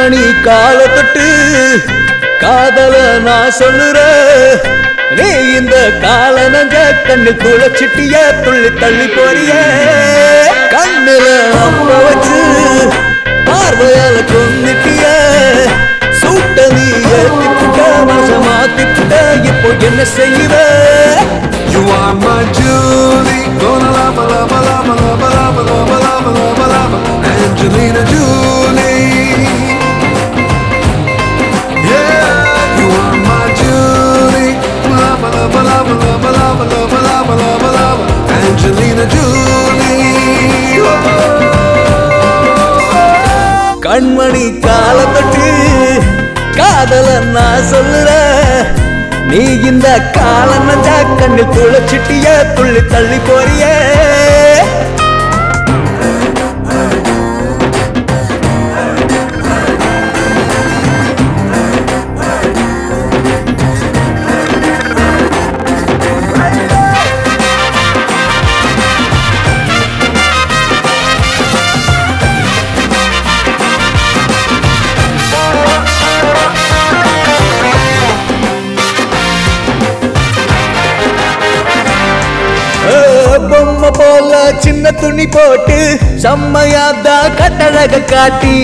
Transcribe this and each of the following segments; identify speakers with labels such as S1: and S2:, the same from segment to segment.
S1: கண்மணி கால தொட்டு காதல நான் சொல்லுறேன் நீ இந்த கால நஞ்ச கண்ணு குளச்சிட்டிய துள்ளி தள்ளி போறிய கண்ணுல அம்ப வச்சு பார்வையால கொண்டுட்டிய சூட்ட நீ ஏத்திப்புட்ட மனச மாத்திப்புட்ட இப்போ என்ன செய்வ
S2: You are my Julie, gonna love, love, love, love, love, love, love, love, love, Angelina Julie. Yeah, you are my Julie, love, love, love, love, love, love, love, love, love, Angelina Julie.
S1: கண்மணி கால தொட்டு காதல நான் சொல்லுறேன் நீ இந்த கால நஞ்ச கண்ணு குளச்சிட்டிய துள்ளி தள்ளி போறியே ஏ, பொம்மை போல சின்ன துணி போட்டு செம்மையாதா கட்டழக காட்டி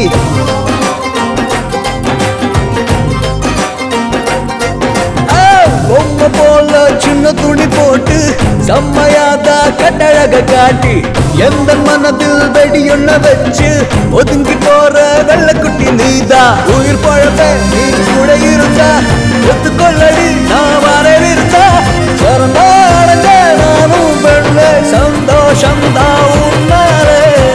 S1: ஏ, பொம்மை போல சின்ன துணி போட்டு செம்மையாதா கட்டழக காட்டி எந்த மனதில் வெடியொன்ன வச்சு ஒதுங்கி போற வெள்ளக்குட்டி நீதா உயிர் பழப்ப நீ கூட இருந்தா ஒத்துக்கொள்ளடி நான் வரவிருந்தா சரணா அடைஞ்ச நானும் பெண்ணே சந்தோஷம் தான் உன்னாலே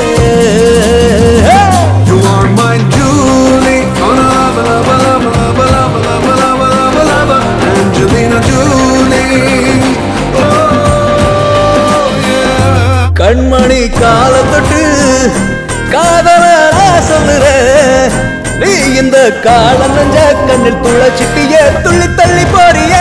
S2: You are my Julie, gonna love, love, love, love, love, love, love, love, love, Angelina Julie. Oh, yeah.
S1: கண்மணி கால தொட்டு காதல நான் சொல்லுறேன் நீ இந்த கால நஞ்ச கண்ணில் துளச்சிட்டிய துள்ளி தள்ளி போறியே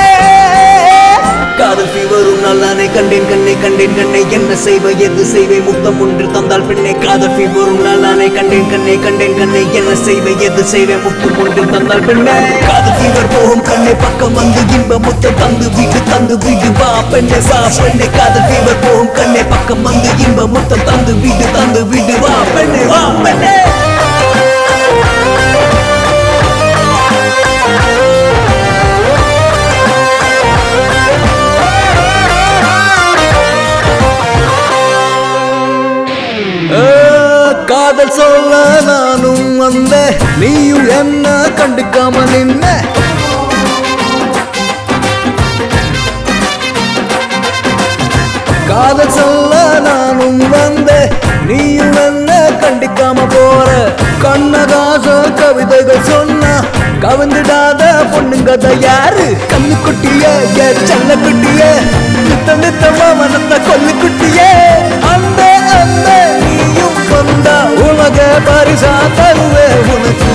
S1: காதல் ஃபீவரும் நல்லானே கண்டேன் கண்ணே கண்டேன் கண்ணே என்ன செய்வ எது செய்வே முத்தம் ஒன்று தந்தால் பெண்ணே காதல் ஃபீவரும் நல்லானே கண்டேன் கண்ணே கண்டேன் கண்ணே என்ன செய்வ எது செய்வே முத்தம் ஒன்று தந்தால் பெண்ணே காதல் ஃபீவர் போகும் கண்ணே பக்கம் வந்து இன்ப முத்தம் தந்து வீடு தந்து வீடு வா பெண்ணே வா பெண்ணே காதல் ஃபீவர் போகும் கண்ணே பக்கம் வந்து இன்ப முத்தம் தந்து வீடு தந்து வீடு வா பெண்ணே வா பெண்ணே ஏ, காதல் சொல்ல நானும் வந்த நீயும் என்ன கண்டுக்காம நின்ன காதல் சொல்ல நானும் வந்த நீயும் என்ன கண்டிக்காம போற கண்ணதாச கவிதைகள் சொன்னா கவிழ்ந்துடாத பொண்ணுங்கத யாரு கண்ணு குட்டிய செல்ல குட்டிய நித்த நித்தமா மனத்த கொல்லு குட்டிய அந்த அந்த நீயும் வந்தா உலக பரிசா தருவே உனக்கு